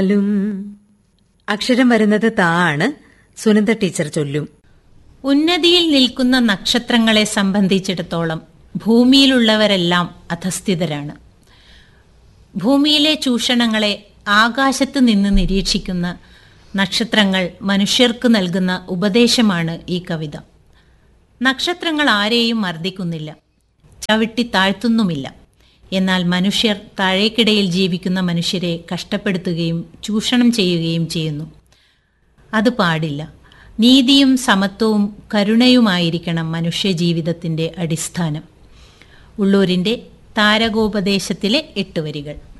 നക്ഷത്രങ്ങളും അക്ഷരം വരുന്നത് താ ആണ് സുനന്ദ ടീച്ചർ ചൊല്ലും ഉന്നതിയിൽ നിൽക്കുന്ന നക്ഷത്രങ്ങളെ സംബന്ധിച്ചിടത്തോളം ഭൂമിയിലുള്ളവരെല്ലാം അധസ്ഥിതരാണ് ഭൂമിയിലെ ചൂഷണങ്ങളെ ആകാശത്ത് നിന്ന് നിരീക്ഷിക്കുന്ന നക്ഷത്രങ്ങൾ മനുഷ്യർക്ക് നൽകുന്ന ഉപദേശമാണ് ഈ കവിത നക്ഷത്രങ്ങൾ ആരെയും മർദ്ദിക്കുന്നില്ല ചവിട്ടി താഴ്ത്തുന്നുമില്ല എന്നാൽ മനുഷ്യർ താഴേക്കിടയിൽ ജീവിക്കുന്ന മനുഷ്യരെ കഷ്ടപ്പെടുത്തുകയും ചൂഷണം ചെയ്യുകയും ചെയ്യുന്നു അത് പാടില്ല നീതിയും സമത്വവും കരുണയുമായിരിക്കണം മനുഷ്യജീവിതത്തിൻ്റെ അടിസ്ഥാനം ഉള്ളൂരിൻ്റെ താരകോപദേശത്തിലെ എട്ട് വരികൾ